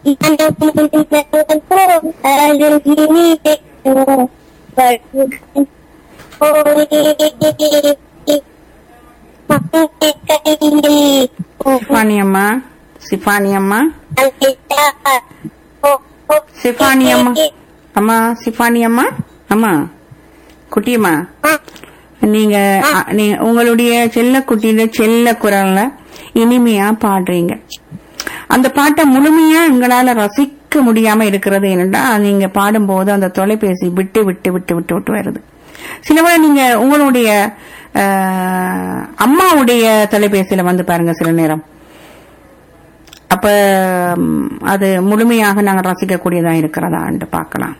சிஃபானி அம்மா சிஃபானி அம்மா சிஃபானி அம்மா அம்மா சிஃபானி அம்மா அம்மா குட்டியம்மா நீங்க அ, நீங்க உங்களுடைய செல்ல குட்டியில செல்ல குரல்ல இனிமையா பாடுறீங்க அந்த பாட்டை முழுமையா எங்களால ரசிக்க முடியாம இருக்கிறது என்னன்னா நீங்க பாடும்போது அந்த தொலைபேசி விட்டு விட்டு விட்டு விட்டு விட்டு வருது சில வேளை நீங்க உங்களுடைய அஹ், அம்மாவுடைய தொலைபேசியில வந்து பாருங்க சில நேரம் அப்ப ம், அது முழுமையாக நாங்கள் ரசிக்கக்கூடியதா இருக்கிறதான்ட்டு பார்க்கலாம்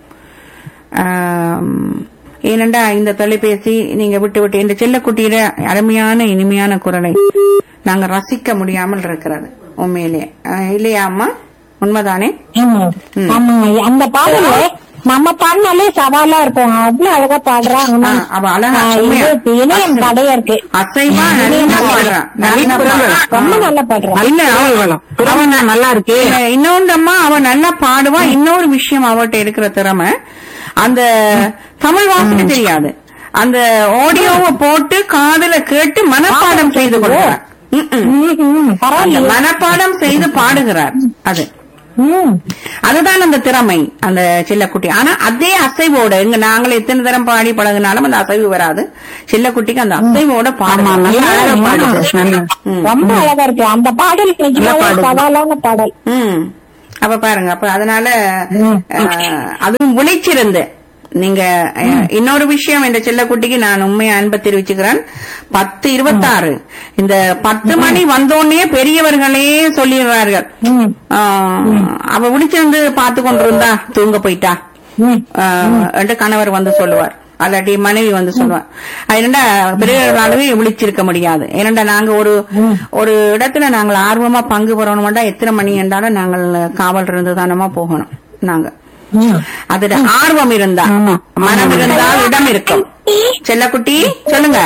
ஆம், ஏனெண்டா இந்த தொலைபேசி நீங்க விட்டு விட்டு இந்த செல்லக்குட்டியில அருமையான இனிமையான குரலை நாங்க ரசிக்க முடியாமல் இருக்கிறது உண்மையிலேயே அஹ், இல்லையா அம்மா உண்மைதானே ஆமா. ம். ஆமாங்க அந்த பாடல நம்ம பாடினாலே சவாலா இருக்கும் அவ்வளவு அழகா பாடுறாங்க ஆ, அவ அழகா உண்மையா. இணையம் தடையா இருக்கு அசைவா நல்லா பாடுறான் நல்லா பாடுறான். ரொம்ப நல்லா பாடுறான் நல்ல ஆவல் திறமை நல்லா இருக்கு இல்ல, இன்னொன்று அம்மா அவ நல்லா பாடுவா இன்னொரு விஷயம் அவட்ட இருக்கிற திறமை அந்த தமிழ் வாசிக்க தெரியாது அந்த ஆடியோவை போட்டு காதுல கேட்டு மனப்பாடம் செய்து கொள்கிறார் ம், ம். ம், ம், அந்த பரவாயில்ல மனப்பாடம் செய்து பாடுகிறார் அது ம். அதுதான் அந்த திறமை அந்த சில்லக்குட்டி ஆனா அதே அசைவோட இங்க நாங்கள் எத்தனை தரம் பாடி பழகினாலும் அந்த அசைவு வராது சில்லக்குட்டிக்கு அந்த அசைவோட பாடலாம் நல்லா அழகா பாடுது நல்லா ரொம்ப அழகா இருக்கு அந்த பாடல் நிஜமாவே பாடல். சவாலான பாடல் ம் அப்ப பாருங்க அப்ப அதனால அஹ், அதுவும் விழிச்சிருந்து நீங்க அஹ், இன்னொரு விஷயம் இந்த செல்லக்குட்டிக்கு நான் உண்மையை அன்பை தெரிவிச்சுக்கிறேன் பத்து இருபத்தாறு இந்த பத்து மணி வந்தோடனே பெரியவர்களே சொல்லிடுறார்கள் ம். ஆஹ், அவ விழிச்சிருந்து பார்த்து கொண்டிருந்தா தூங்க போயிட்டா ம். ஆஹ், என்று கணவர் வந்து சொல்லுவார் அல்லாட்டி மனைவி வந்து சொல்லுவார் அது என்னடா பெரியவர்களாலவே விழிச்சிருக்க முடியாது ஏனண்டா நாங்க ஒரு ஒரு இடத்துல நாங்கள் ஆர்வமா பங்கு பெறணும்டா எத்தனை மணி என்றாலும் நாங்கள் காவல் இருந்து தானமா போகணும் நாங்க ம். அதுல ஆர்வம் இருந்தா மனம் இருந்தால் இடம் இருக்கும் செல்லக்குட்டி சொல்லுங்க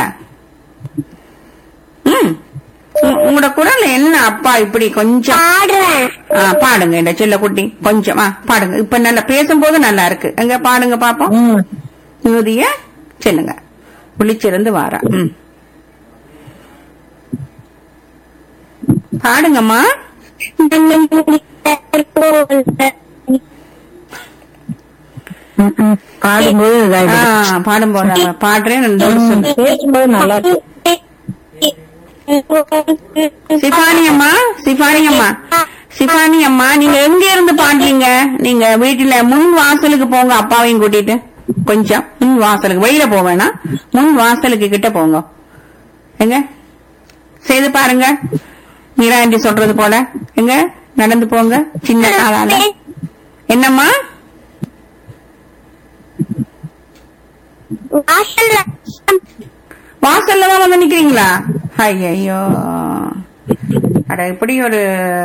ம் உ- உங்களோட குரல் என்ன அப்பா இப்படி கொஞ்சம் ஆ, பாடுங்க இந்த செல்லக்குட்டி கொஞ்சம் ஆ, பாடுங்க இப்ப நல்லா பேசும்போது நல்லா இருக்கு எங்க பாடுங்க பாப்போம் ம். நிம்மதிய செல்லுங்க விழிச்சிருந்து வாரா ம் பாடுங்கம்மா ம், ம். பாடும்போது ஆ, இதாயிடுது. பாடும்போது அவ பாடுறேன் ரெண்டு சொல்லு பேசும்போது நல்லா இருக்கு சிபானி அம்மா சிபானி அம்மா சிபானி அம்மா நீங்க எங்க இருந்து பாடுறீங்க நீங்க வீட்டுல முன் வாசலுக்கு போங்க அப்பாவையும் கூட்டிட்டு கொஞ்சம் முன் வாசலுக்கு வெளியில போக வேணாம் முன் வாசலுக்கு கிட்ட போங்க எங்க செய்து பாருங்க மீரா ஆண்டி சொல்றது போல எங்க நடந்து போங்க சின்ன காலால என்னம்மா வாசல்ல தான் வந்து நிக்கிறீங்களா ஐயோ அட இப்படி ஒரு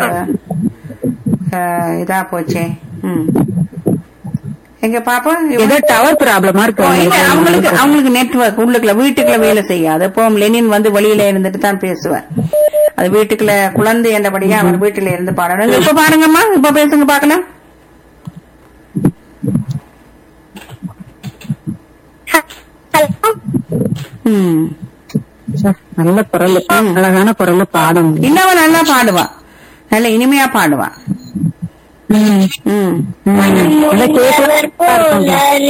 அஹ், இதா போச்சே ம் எங்க பாப்பா ஏதோ டவர் ப்ராப்ளமா இருக்கு இல்ல, அவங்களுக்கு அவங்களுக்கு நெட்வொர்க் உள்ளுக்குள்ள வீட்டுக்குள்ள வேலை செய்யாது இப்போ லெனின் வந்து வெளியில இருந்துட்டு தான் பேசுவேன் அது வீட்டுக்குள்ள குழந்தை என்றபடியா அவர் வீட்டுல இருந்து பாடணும் இப்ப பாருங்கம்மா இப்ப பேசுங்க பாக்கலாம் ம் நல்ல குரல் அழகான குரல்ல பாடம் இன்னவ நல்லா பாடுவா நல்ல இனிமையா பாடுவா ம் நல்லா கேட்கலாம்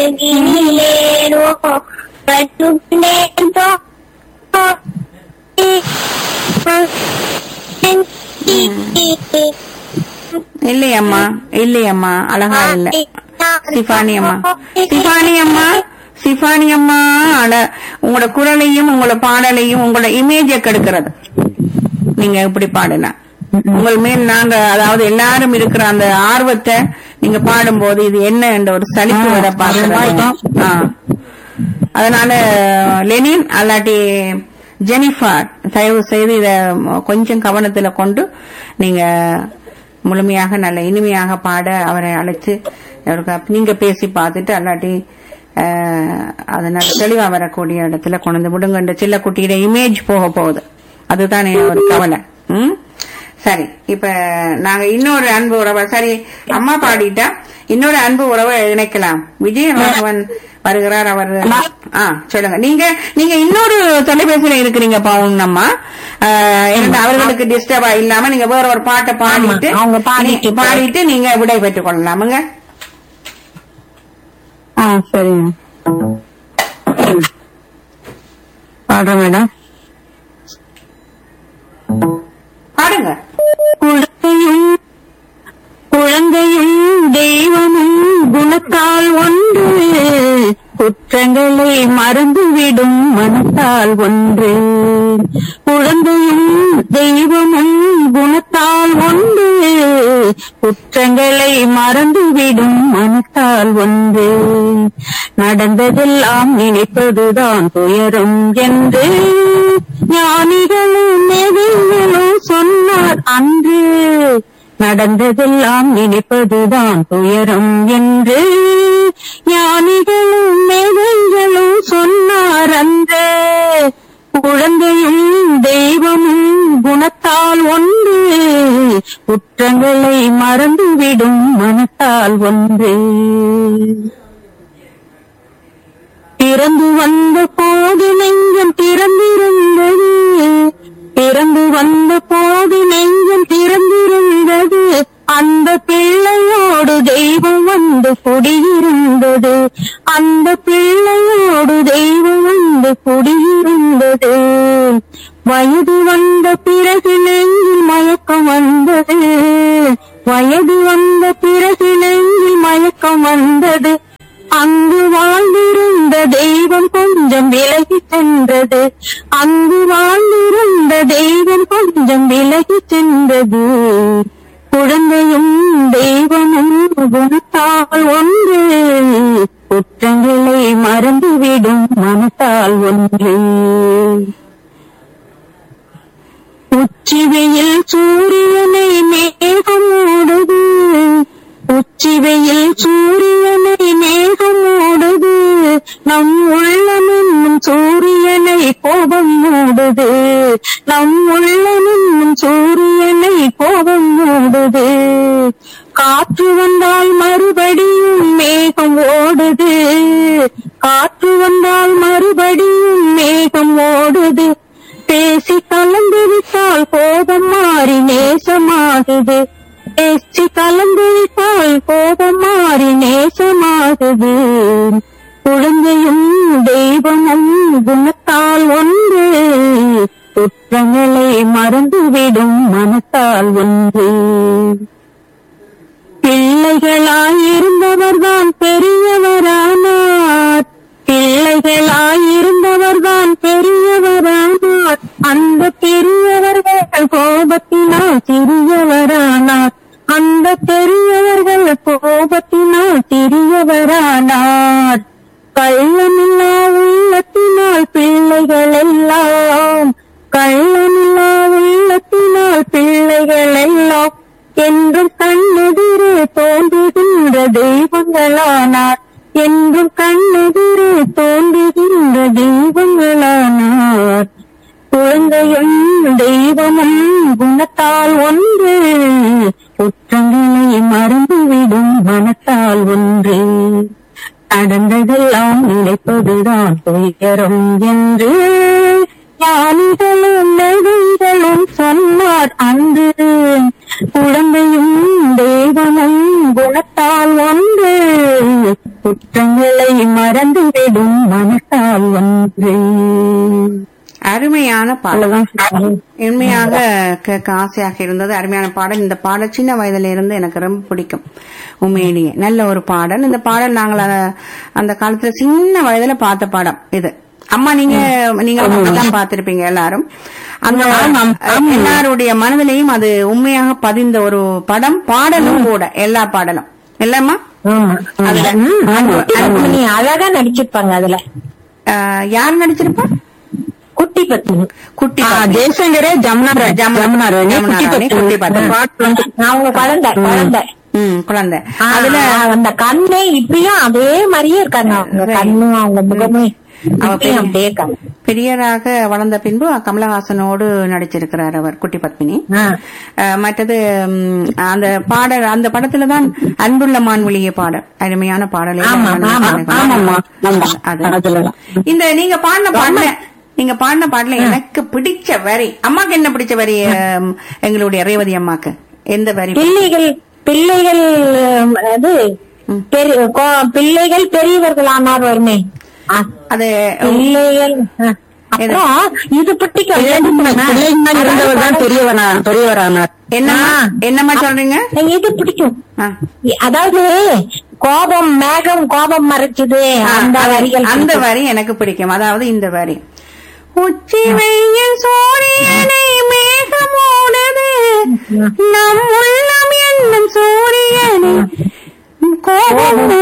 இல்லையம்மா இல்லையம்மா அழகா இல்ல சிஃபானி அம்மா சிஃபானி அம்மா சிஃபானி அம்மா அழ உங்களோட குரலையும் உங்களோட பாடலையும் உங்களோட இமேஜ கெடுக்கிறது நீங்க இப்படி பாடுனா உங்கள் மேல் நாங்க அதாவது எல்லாரும் இருக்கிற அந்த ஆர்வத்தை நீங்க பாடும்போது இது என்ன என்ற ஒரு சலிப்பு வர பாக்குறோம் அதனால லெனின் அல்லாட்டி ஜெனிஃபர் தயவு செய்து இத கொஞ்சம் கவனத்துல கொண்டு நீங்க முழுமையாக நல்ல இனிமையாக பாட அவரை அழைச்சு அவருக்கு நீங்க பேசி பார்த்துட்டு அல்லாட்டி அஹ், அது நல்ல தெளிவா வரக்கூடிய இடத்துல கொண்டு வந்து விடுங்க இந்த சில்ல குட்டியோட இமேஜ் போக போகுது அதுதான் என் ஒரு கவலை ம் சரி இப்ப நாங்க இன்னொரு அன்பு உறவை சரி அம்மா பாடிட்டா இன்னொரு அன்பு உறவை இணைக்கலாம் விஜயராகவன் வருகிறார் அவர் ஆ சொல்லுங்க நீங்க நீங்க இன்னொரு தொலைபேசியில இருக்கிறீங்க பவுனம்மா இரண்டு அவர்களுக்கு டிஸ்டர்பா இல்லாம நீங்க வேற ஒரு பாட்டை பாடிட்டு ஆமா, அவங்க பாடிட்டு நீ- பாடிட்டு நீங்க விடை பெற்றுக் கொள்ளலாமுங்க ஆ சரிங்க பாடுறேன் மேடம் பாடுங்க குழந்தையும் குழந்தையும் தெய்வமும் குணத்தால் ஒன்று குற்றங்களை மறந்துவிடும் மனத்தால் ஒன்று குழந்தையும் தெய்வமும் குணத்தால் ஒன்று குற்றங்களை மறந்துவிடும் மனத்தால் ஒன்று நடந்ததெல்லாம் நினைப்பதுதான் துயரம் என்று ஞானிகளும் நெறிகளும் சொன்னார் அன்று நடந்ததெல்லாம் நினைப்பதுதான் துயரம் என்று ஞானிகளும் நெறிகளும் சொன்னார் அன்று குழந்தையும் தெய்வமும் குணத்தால் ஒன்று குற்றங்களை மறந்துவிடும் மனத்தால் ஒன்று பிறந்து வந்த போது நெஞ்சம் திறந்திருந்தது பிறந்து வந்த போது நெஞ்சம் திறந்திருந்தது அந்த பிள்ளையோடு தெய்வம் வந்து குடியிருந்தது அந்த பிள்ளையோடு தெய்வம் வந்து குடியிருந்தது வயது வந்த பிறகு நெஞ்சில் மயக்கம் வந்தது வயது வந்த பிறகு நெஞ்சில் மயக்கம் வந்தது அங்கு வாழ்ந்திருந்த தெய்வம் கொஞ்சம் விலகி சென்றது அங்கு வாழ்ந்திருந்த தெய்வம் கொஞ்சம் விலகி சென்றது குழந்தையும் தெய்வமும் குணத்தால் ஒன்று குற்றங்களை மறந்துவிடும் மனத்தால் ஒன்று உச்சி வெயில் சூரியனை மேகம் மூடுது உச்சி வெயில் சூரியனை மேகம் மூடுது நம் உள்ளம் என்னும் சூரியனை கோபம் மூடுது நம் உள்ளம் என்னும் சூரியனை கோபம் மூடுது காற்று வந்தால் மறுபடியும் மேகம் ஓடுது காற்று வந்தால் மறுபடியும் மேகம் ஓடுது பேசி கலந்து விட்டால் கோபம் மாறி நேசமாகுது பேசி கலந்து விட்டால் கோபம் மாறி நேசமாகுது குழந்தையும் தெய்வமும் குணத்தால் ஒன்று குற்றங்களை மறந்துவிடும் மனத்தால் ஒன்று பிள்ளைகளாயிருந்தவர்தான் பெரியவரானார் பிள்ளைகளாயிருந்தவர்தான் பெரியவரானார் அந்த பெரியவர்கள் கோபத்தினால் சிறியவரானார் அந்த பெரியவர்கள் கோபத்தினால் சிறியவரானார் கள்ளமில்லா உள்ளத்தினால் பிள்ளைகள் எல்லாம் கள்ளமில்லா உள்ளத்தினால் பிள்ளைகள் எல்லாம் என்றும் கண்ணெதிரே தோன்றுகின்ற தெய்வங்களானார் என்றும் கண்ணெதிரே தோன்றுகின்ற தெய்வங்களானார் குழந்தையும் தெய்வமும் குணத்தால் ஒன்று குற்றங்களை மறந்துவிடும் மனத்தால் ஒன்று நடந்ததெல்லாம் நினைப்பதுதான் துயரம் என்று ஞானிகளும் நெறிகளும் சொன்னார் அன்று குழந்தையும் தெய்வமும் குணத்தால் ஒன்று குற்றங்களை மறந்துவிடும் மனத்தால் ஒன்று அருமையான பாடல் அவ்வளவுதான் உண்மையாக கேட்க ஆசையாக இருந்தது அருமையான பாடல் இந்த பாடல் சின்ன வயதுல இருந்து எனக்கு ரொம்ப பிடிக்கும் உண்மையிலேயே நல்ல ஒரு பாடல் இந்த பாடல் நாங்கள் அத- அந்த காலத்துல சின்ன வயதுல பார்த்த பாடம் இது அம்மா நீங்க நீங்க தான் பார்த்திருப்பீங்க எல்லாரும் அந்த எல்லாருடைய மனதிலையும் அது உண்மையாக பதிந்த ஒரு படம் பாடலும் கூட எல்லா பாடலும் இல்லம்மா ஆமா அதுல அன்புமணி அழகா நடிச்சிருப்பாங்க அதுல ஆஹ், யார் நடிச்சிருப்பா குட்டி பத்தினி குட்டி ஆ, பாப்பி. ஜெயசங்கரே ஜமுனா ஜமுனா ராணி, ஜமுனா குட்டி ராணி, பத்து. குட்டி பத்து. பாட்டு வந்து அவங்க குழந்தை குழந்தை ம் குழந்தை ஆ, அதுல அந்த கண்ணே இப்படியும் அதே மாதிரியே இருக்காங்க அவங்க கண்ணும் அவங்க முகமும் அவ பெரிய- அப்படியே கதை. பெரியராக வளர்ந்த பின்பு கமலஹாசனோடு நடிச்சிருக்கிறார் அவர் குட்டி பத்மினி ஆ. அஹ், மற்றது ம், அந்த பாடல் அந்த படத்துல தான் அன்புள்ள மான்விழிய பாடல் அருமையான பாடலை ஆமா, ஆமா, ஆமாம்மா ஆமா அது அதுலதான் இந்த நீங்க பாடின பாடல நீங்க பாடின பாடல எனக்கு பிடிச்ச வரி அம்மாக்கு என்ன பிடிச்ச வரி அஹ், எங்களுடைய ரேவதி அம்மாக்கு எந்த வரி பிள்ளைகள் பிள்ளைகள் உம், அது பெரிய கோ- பிள்ளைகள் பெரியவர்கள் ஆனார் வருமே ஆ, அது பிள்ளைகள் ஆ. அப்புறம் இது பிடிக்கும் பிள்ளைங்க இருந்தவர் தான் பெரியவனா பெரியவரானார் என்னம்மா என்னம்மா சொல்றீங்க இது பிடிக்கும் ஆ. அதாவது கோபம் மேகம் கோபம் மறைச்சது அந்த அது- வரிகள் அந்த பிடிக்கும். வரி எனக்கு பிடிக்கும் அதாவது இந்த வரி உச்சி வெயில் சூரியனை மேகமோடது நம் உள்ளம் என்னும் சூரியனை கோபம்